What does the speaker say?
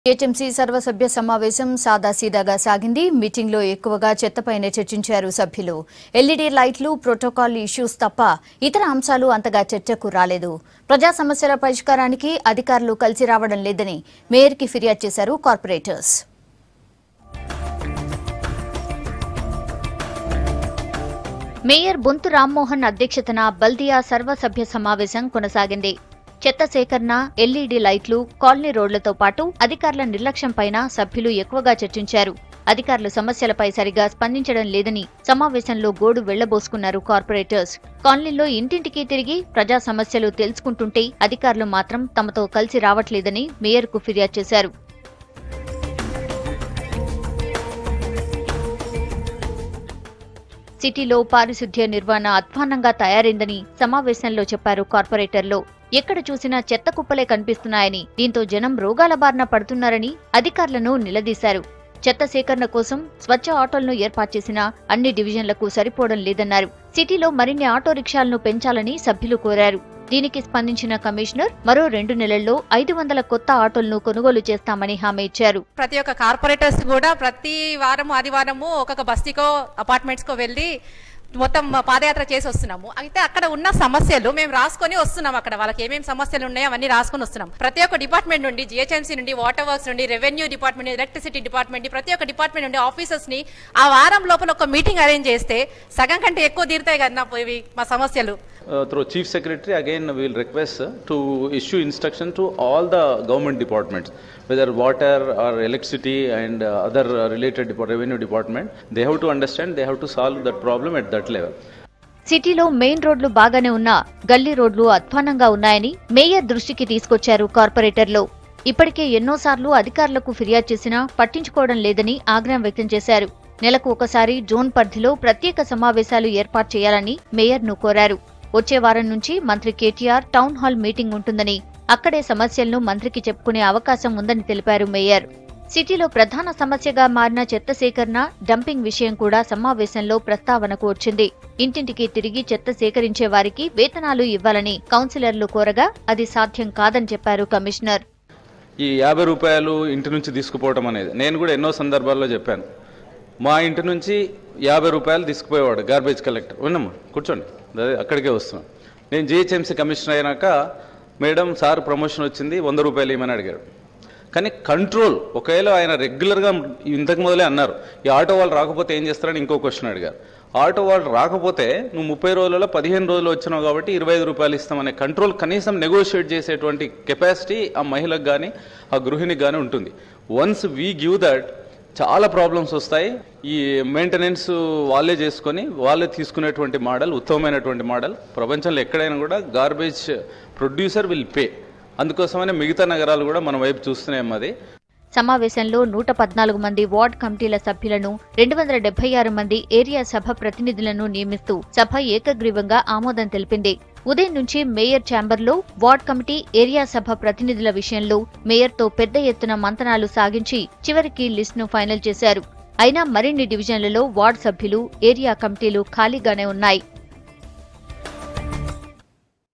HMC సర్వసభ్య సమావేశం సాదాసీదాగా సాగింది మీటింగ్లో ఎక్కువగా చెత్తపైనే చర్చించారు సభ్యులు ఎల్ఈడీ లైట్లు ప్రోటోకాల్ ఇష్యూస్ తప్ప ఇతర అంశాలు అంతగా చర్చకు రాలేదు ప్రజా సమస్యల పరిష్కారానికి అధికారులు కలిసి రావడం లేదని మేయర్కి ఫిర్యాదు చేశారు కార్పొరేటర్స్ మేయర్ బొంతు రామ్మోహన్ అధ్యక్షతన బల్దియా సర్వసభ్య సమావేశం కొనసాగింది చెత్త సేకరణ ఎల్ఈడీ లైట్లు కాలనీ రోడ్లతో పాటు అధికారుల నిర్లక్ష్యంపైన సభ్యులు ఎక్కువగా చర్చించారు అధికారులు సమస్యలపై సరిగా స్పందించడం లేదని సమావేశంలో గోడు వెళ్లబోసుకున్నారు కార్పొరేటర్స్ కాలనీలో ఇంటింటికి తిరిగి ప్రజా సమస్యలు తెలుసుకుంటుంటే అధికారులు మాత్రం తమతో కలిసి రావట్లేదని మేయర్కు ఫిర్యాదు చేశారు సిటీలో పారిశుద్ధ్య నిర్వహణ అధ్వాన్నంగా తయారైందని సమావేశంలో చెప్పారు కార్పొరేటర్లు ఎక్కడ చూసినా చెత్త కుప్పలే కనిపిస్తున్నాయని దీంతో జనం రోగాల బారిన పడుతున్నారని అధికారులను నిలదీశారు చెత్త సేకరణ కోసం స్వచ్ఛ ఆటోలను ఏర్పాటు చేసిన అన్ని డివిజన్లకు సరిపోవడం లేదన్నారు సిటీలో మరిన్ని ఆటో రిక్షాలను పెంచాలని సభ్యులు కోరారు దీనికి స్పందించిన కమిషనర్ మరో రెండు నెలల్లో ఐదు వందల కొత్త ఆటోలను కొనుగోలు చేస్తామని హామీ ఇచ్చారు ప్రతి ఒక్క కార్పొరేటర్స్ కూడా ప్రతి వారము ఆదివారము ఒక్కొక్క బస్తీకో అపార్ట్మెంట్స్ కో వెళ్ళి మొత్తం పాదయాత్ర చేసి వస్తున్నాము అయితే అక్కడ ఉన్న సమస్యలు మేము రాసుకొని వస్తున్నాం అక్కడ వాళ్ళకి ఏమేమి సమస్యలు ఉన్నాయో అవన్నీ రాసుకొని వస్తున్నాం ప్రతి ఒక్క డిపార్ట్మెంట్ నుండి జిహెచ్ఎంసీ నుండి వాటర్ వర్క్స్ నుండి రెవెన్యూ డిపార్ట్మెంట్ ఎలక్ట్రిసిటీ డిపార్ట్మెంట్ ప్రతి ఒక్క డిపార్ట్మెంట్ నుండి ఆఫీసర్స్ ని ఆ వారం లోపల ఒక మీటింగ్ అరేంజ్ చేస్తే సగం కంటే ఎక్కువ తీరుతాయి కదా నా ఇవి మా సమస్యలు Uh, through Chief Secretary, again, we will request uh, to issue instruction to all the government departments, whether water or electricity and uh, other uh, related depart- revenue department. They have to understand, they have to solve that problem at that level. సిటీలో main రోడ్లు బాగానే ఉన్నా గల్లీ రోడ్లు అధ్వానంగా ఉన్నాయని mayor దృష్టికి తీసుకొచ్చారు కార్పొరేటర్లు ఇప్పటికే ఎన్నోసార్లు అధికారులకు ఫిర్యాదు చేసినా పట్టించుకోవడం లేదని ఆగ్రహం వ్యక్తం చేశారు నెలకు ఒకసారి జోన్ పరిధిలో ప్రత్యేక సమావేశాలు ఏర్పాటు చేయాలని మేయర్ను కోరారు వచ్చే వారం నుంచి మంత్రి కేటీఆర్ టౌన్ హాల్ మీటింగ్ ఉంటుందని అక్కడే సమస్యలను మంత్రికి చెప్పుకునే అవకాశం ఉందని తెలిపారు మేయర్ సిటీలో ప్రధాన సమస్యగా మారిన చెత్త సేకరణ డంపింగ్ విషయం కూడా సమావేశంలో ప్రస్తావనకు వచ్చింది ఇంటింటికి తిరిగి చెత్త సేకరించే వారికి వేతనాలు ఇవ్వాలని కౌన్సిలర్లు కోరగా అది సాధ్యం కాదని చెప్పారు కమిషనర్ ఈ యాభై రూపాయలు ఇంటి నుంచి తీసుకుపోవడం అనేది నేను కూడా ఎన్నో సందర్భాల్లో చెప్పాను మా ఇంటి నుంచి యాభై రూపాయలు తీసుకుపోయేవాడు గార్బేజ్ కలెక్టర్ విన్నమ్మా కూర్చోండి అదే అక్కడికే వస్తున్నాం నేను జిహెచ్ఎంసీ కమిషనర్ అయినాక మేడం సార్ ప్రమోషన్ వచ్చింది వంద రూపాయలు ఇవ్వమని అడిగాడు కానీ కంట్రోల్ ఒకవేళ ఆయన రెగ్యులర్గా ఇంతకు మొదలే అన్నారు ఈ ఆటో వాళ్ళు రాకపోతే ఏం చేస్తారని ఇంకో క్వశ్చన్ అడిగారు ఆటో వాళ్ళు రాకపోతే నువ్వు ముప్పై రోజులలో పదిహేను రోజులు వచ్చినావు కాబట్టి ఇరవై ఐదు రూపాయలు ఇస్తామనే కంట్రోల్ కనీసం నెగోషియేట్ చేసేటువంటి కెపాసిటీ ఆ మహిళకు కానీ ఆ గృహిణికి కానీ ఉంటుంది వన్స్ వీ గివ్ దట్ చాలా ప్రాబ్లమ్స్ వస్తాయి ఈ మెయింటెనెన్స్ వాళ్ళే చేసుకొని వాళ్ళే తీసుకునేటువంటి మోడల్ ఉత్తమమైనటువంటి మోడల్ ప్రపంచంలో ఎక్కడైనా కూడా గార్బేజ్ ప్రొడ్యూసర్ విల్ పే అందుకోసమనే మిగతా నగరాలు కూడా మన వైపు చూస్తున్నాం అది సమావేశంలో నూట పద్నాలుగు మంది వార్డ్ కమిటీల సభ్యులను రెండు వందల డెబ్బై ఆరు మంది ఏరియా సభ ప్రతినిధులను నియమిస్తూ సభ ఏకగ్రీవంగా ఆమోదం తెలిపింది ఉదయం నుంచి మేయర్ ఛాంబర్లో వార్డ్ కమిటీ ఏరియా సభ ప్రతినిధుల విషయంలో మేయర్తో పెద్ద ఎత్తున మంతనాలు సాగించి చివరికి లిస్టును ఫైనల్ చేశారు అయినా మరిన్ని డివిజన్లలో వార్డ్ సభ్యులు ఏరియా కమిటీలు ఖాళీగానే ఉన్నాయి